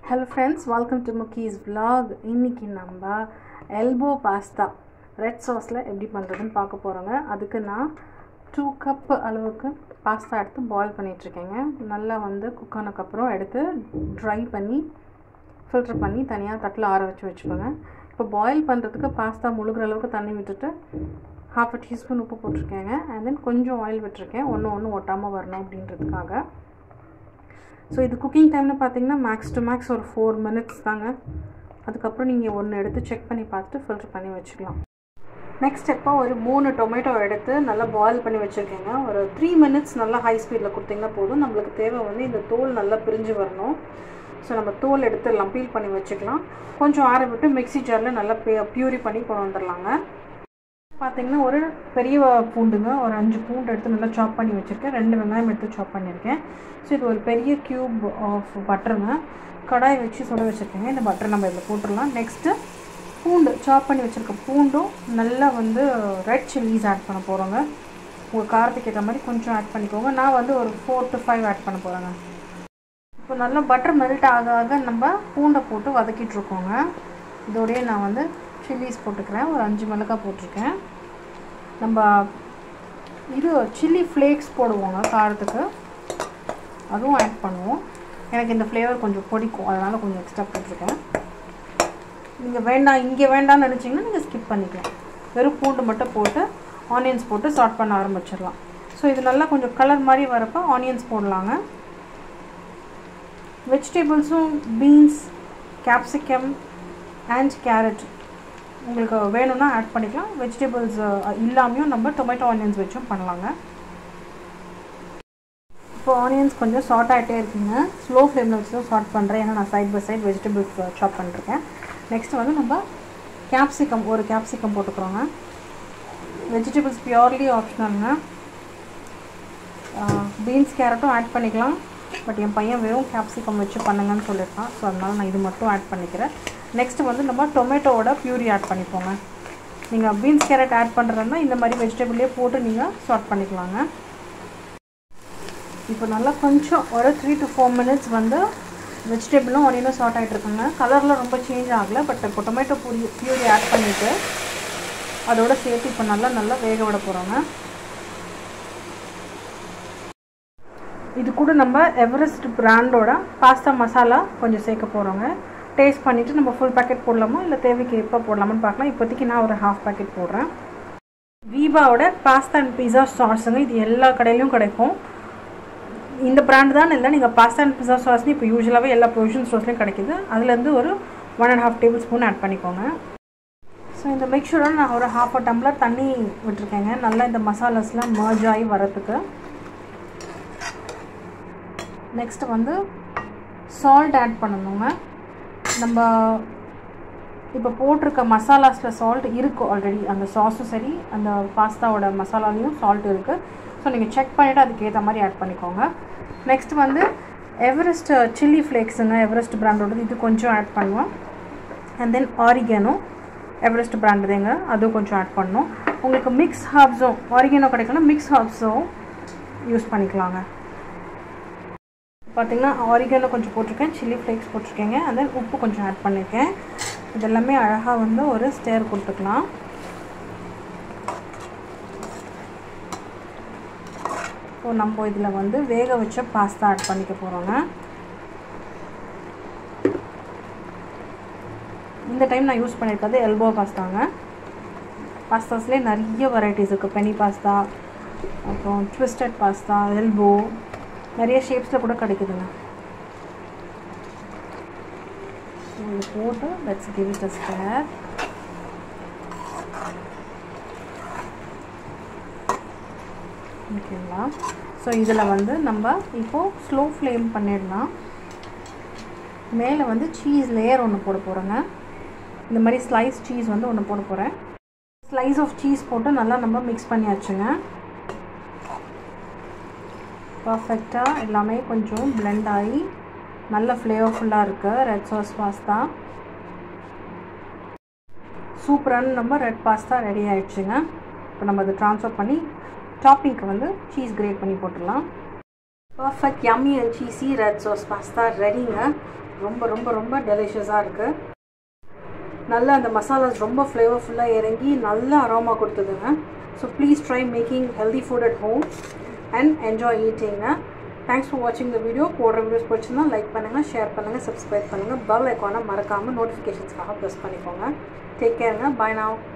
hello friends welcome to முக்கீஸ் vlog இன்னைக்கு நம்ம எல்போ பாஸ்தா ரெட் சாஸில் எப்படி பண்ணுறதுன்னு பார்க்க போகிறோங்க அதுக்கு நான் டூ கப் அளவுக்கு பாஸ்தா எடுத்து பாயில் பண்ணிகிட்ருக்கேங்க நல்லா வந்து குக் ஆனதுக்கப்புறம் எடுத்து ட்ரை பண்ணி ஃபில்டர் பண்ணி தனியாக தட்டில் ஆற வச்சு வச்சுக்கோங்க இப்போ பாயில் பண்ணுறதுக்கு பாஸ்தா முழுகிற அளவுக்கு தண்ணி விட்டுட்டு ஹாஃப் அ டீஸ்பூன் உப்பு போட்டிருக்கேங்க அண்ட் தென் கொஞ்சம் ஆயில் விட்டுருக்கேன் ஒன்று ஒன்று ஒட்டாமல் வரணும் அப்படின்றதுக்காக ஸோ இது குக்கிங் டைம்னு பார்த்தீங்கன்னா மேக்ஸ் டு மேக்ஸ் ஒரு ஃபோர் மினிட்ஸ் தாங்க அதுக்கப்புறம் நீங்கள் ஒன்று எடுத்து செக் பண்ணி பார்த்துட்டு ஃபில்டர் பண்ணி வச்சுக்கலாம் நெக்ஸ்ட் ஸ்டெப்பாக ஒரு மூணு டொமேட்டோ எடுத்து நல்லா பாயில் பண்ணி வச்சுருக்கேங்க ஒரு த்ரீ மினிட்ஸ் நல்லா ஹை ஸ்பீடில் கொடுத்தீங்கன்னா போதும் நம்மளுக்கு தேவை வந்து இந்த தோல் நல்லா பிரிஞ்சு வரணும் ஸோ நம்ம தோல் எடுத்துடலாம் பீல் பண்ணி வச்சுக்கலாம் கொஞ்சம் ஆற விட்டு மிக்ஸி ஜாரில் நல்லா பியூரி பண்ணி கொண்டு வந்துடலாங்க பார்த்தீங்கன்னா ஒரு பெரிய பூண்டுங்க ஒரு அஞ்சு பூண்டு எடுத்து நல்லா சாப் பண்ணி வச்சுருக்கேன் ரெண்டு வெங்காயம் எடுத்து சாப் பண்ணியிருக்கேன் ஸோ இது ஒரு பெரிய க்யூப் ஆஃப் பட்டருங்க கடாய் வச்சு சுட வச்சுருக்கேங்க இந்த பட்டர் நம்ம இதில் போட்டுடலாம் நெக்ஸ்ட்டு பூண்டு சாப் பண்ணி வச்சுருக்க பூண்டும் நல்லா வந்து ரெட் சில்லிஸ் ஆட் பண்ண போகிறோங்க உங்கள் காரத்துக்கு ஏற்ற மாதிரி கொஞ்சம் ஆட் பண்ணிக்கோங்க நான் வந்து ஒரு ஃபோர் டு ஃபைவ் ஆட் பண்ண போகிறேங்க இப்போ நல்லா பட்டர் மெல்ட் ஆக ஆக நம்ம பூண்டை போட்டு வதக்கிட்டு இருக்கோங்க இதோடய நான் வந்து சில்லிஸ் போட்டுக்கிறேன் ஒரு அஞ்சு மிளகாய் போட்டிருக்கேன் நம்ம இது சில்லி ஃப்ளேக்ஸ் போடுவோங்க காரத்துக்கு அதுவும் ஆட் பண்ணுவோம் எனக்கு இந்த ஃப்ளேவர் கொஞ்சம் பிடிக்கும் அதனால் கொஞ்சம் எக்ஸ்ட்ரா போட்டிருக்கேன் நீங்கள் வேண்டாம் இங்கே வேண்டாம்னு நினச்சிங்கன்னா நீங்கள் ஸ்கிப் பண்ணிக்கலாம் வெறும் பூண்டு மட்டும் போட்டு ஆனியன்ஸ் போட்டு ஸ்டார்ட் பண்ண ஆரம்பிச்சிடலாம் ஸோ இது நல்லா கொஞ்சம் கலர் மாதிரி வரப்போ ஆனியன்ஸ் போடலாங்க வெஜிடபிள்ஸும் பீன்ஸ் கேப்சிகம் அண்ட் கேரட் உங்களுக்கு வேணும்னா ஆட் பண்ணிக்கலாம் வெஜிடபிள்ஸ் இல்லாமையும் நம்ம டொமேட்டோ ஆனியன்ஸ் வச்சும் பண்ணலாங்க இப்போ ஆனியன்ஸ் கொஞ்சம் ஷார்ட் ஆகிட்டே இருக்குங்க ஸ்லோ ஃப்ளேமில் வச்சு தான் ஷார்ட் பண்ணுறேன் ஏன்னா நான் சைட் பை சைட் வெஜிடபிள்ஸ் சாப் பண்ணிருக்கேன் நெக்ஸ்ட் வந்து நம்ம கேப்சிகம் ஒரு கேப்சிகம் போட்டுக்கிறோங்க வெஜிடபிள்ஸ் பியூர்லி ஆப்ஷனலுங்க பீன்ஸ் கேரட்டும் ஆட் பண்ணிக்கலாம் பட் என் பையன் வெறும் கேப்சிகம் வச்சு பண்ணுங்கன்னு சொல்லியிருக்கான் ஸோ அதனால் நான் இது மட்டும் ஆட் பண்ணிக்கிறேன் நெக்ஸ்ட்டு வந்து நம்ம டொமேட்டோவோட பியூரி ஆட் பண்ணிப்போங்க நீங்கள் பீன்ஸ் கேரட் ஆட் பண்ணுறதுனா இந்த மாதிரி வெஜிடபிள்லேயே போட்டு நீங்கள் சார்ட் பண்ணிக்கலாங்க இப்போ நல்லா கொஞ்சம் ஒரு த்ரீ டு ஃபோர் மினிட்ஸ் வந்து வெஜிடபிளும் ஆனியனும் சார்ட் ஆகிட்டு இருக்குங்க கலரில் ரொம்ப சேஞ்ச் ஆகலை பட் இப்போ டொமேட்டோ பூரி பியூரி ஆட் பண்ணிவிட்டு அதோட சேர்த்து இப்போ நல்லா நல்லா வேக விட போகிறோங்க இது கூட நம்ம எவரெஸ்ட் பிராண்டோட பாஸ்தா மசாலா கொஞ்சம் சேர்க்க போகிறோங்க டேஸ்ட் பண்ணிவிட்டு நம்ம ஃபுல் பேக்கெட் போடலாமா இல்லை தேவைக்கு எப்போ போடலாமான்னு பார்க்கலாம் இப்போதைக்கு நான் ஒரு ஹாஃப் பேக்கெட் போடுறேன் வீபாவோட பாஸ்தா அண்ட் பிஸா சாஸுங்க இது எல்லா கடையிலையும் கிடைக்கும் இந்த பிராண்ட் தான் இல்லை நீங்கள் பாஸ்தா அண்ட் பிஸா சாஸ்னு இப்போ யூஸ்வலாகவே எல்லா ப்ரொவிஷன் ஸ்டோர்ஸ்லையும் கிடைக்கிது அதுலேருந்து ஒரு one and half tablespoon add பண்ணிக்கோங்க ஸோ இந்த மிக்சரோட நான் ஒரு ஹாஃப் அ டம்ளர் தண்ணி விட்டுருக்கேங்க நல்லா இந்த மசாலாஸ்லாம் மர்ஜ் ஆகி வரத்துக்கு நெக்ஸ்ட்டு வந்து சால்ட் ஆட் பண்ணணுங்க நம்ம இப்போ போட்டிருக்க மசாலாஸில் சால்ட் இருக்குது ஆல்ரெடி அந்த சாஸும் சரி அந்த பாஸ்தாவோட மசாலாலையும் சால்ட் இருக்குது ஸோ நீங்கள் செக் பண்ணிவிட்டு அதுக்கேற்ற மாதிரி ஆட் பண்ணிக்கோங்க நெக்ஸ்ட் வந்து எவரெஸ்ட் சில்லி ஃப்ளேக்ஸுங்க எவரெஸ்ட் பிராண்டோடது இது கொஞ்சம் ஆட் பண்ணுவோம் அண்ட் தென் ஆரிகனோ எவரெஸ்ட் பிராண்டுதுங்க அதுவும் கொஞ்சம் ஆட் பண்ணணும் உங்களுக்கு மிக்ஸ் ஹாப்ஸும் ஆரிகனோ கிடைக்கணும் மிக்ஸ் ஹாப்ஸும் யூஸ் பண்ணிக்கலாங்க பார்த்திங்கன்னா ஆரிகனோ கொஞ்சம் போட்டிருக்கேன் சில்லி ஃப்ளேக்ஸ் போட்டிருக்கேங்க அண்ட் தென் உப்பு கொஞ்சம் ஆட் பண்ணியிருக்கேன் இதெல்லாமே அழகாக வந்து ஒரு ஸ்டேர் கொடுத்துக்கலாம் ஸோ நம்ம இதில் வந்து வேக வச்ச பாஸ்தா ஆட் பண்ணிக்க போகிறோங்க இந்த டைம் நான் யூஸ் பண்ணியிருக்கிறது எல்போ பாஸ்தாங்க பாஸ்தாஸ்லேயே நிறைய வெரைட்டிஸ் இருக்குது பெனி பாஸ்தா அப்புறம் ட்விஸ்டட் பாஸ்தா எல்போ நிறைய ஷேப்ஸில் கூட கிடைக்குதுங்க இது போட்டு let's give it a stir ஓகேங்களா ஸோ இதில் வந்து நம்ம இப்போது ஸ்லோ ஃப்ளேம் பண்ணிடலாம் மேலே வந்து சீஸ் லேயர் ஒன்று போட போகிறேங்க இந்த மாதிரி ஸ்லைஸ் சீஸ் வந்து ஒன்று போட போகிறேன் ஸ்லைஸ் ஆஃப் சீஸ் போட்டு நல்லா நம்ம மிக்ஸ் பண்ணியாச்சுங்க பர்ஃபெக்டாக எல்லாமே கொஞ்சம் பிளெண்ட் ஆகி நல்ல ஃப்ளேவர்ஃபுல்லாக இருக்குது ரெட் சாஸ் பாஸ்தா சூப்பரான நம்ம ரெட் பாஸ்தா ரெடி ஆகிடுச்சுங்க இப்போ நம்ம அதை ட்ரான்ஸ்ஃபர் பண்ணி டாப்பிங்க்கு வந்து சீஸ் கிரேட் பண்ணி போட்டுடலாம் perfect yummy and cheesy red sauce pasta ரெடிங்க ரொம்ப ரொம்ப ரொம்ப டெலிஷியஸாக இருக்குது நல்ல அந்த மசாலாஸ் ரொம்ப ஃப்ளேவர்ஃபுல்லாக இறங்கி நல்ல அரோமா கொடுத்ததுங்க so please try making healthy food at home and enjoy ஈட்டிங்க தேங்க்ஸ் ஃபார் வாட்சிங் த வீடியோ போடுற வீடியோஸ் பிடிச்சிருந்தா லைக் பண்ணுங்கள் ஷேர் பண்ணுங்கள் சப்ஸ்கிரைப் பண்ணுங்கள் பெல் ஐக்கானை மறக்காமல் நோட்டிஃபிகேஷன்ஸ்க்காக ப்ரெஸ் பண்ணிக்கோங்க டேக் கேருங்க பாய் நாவ்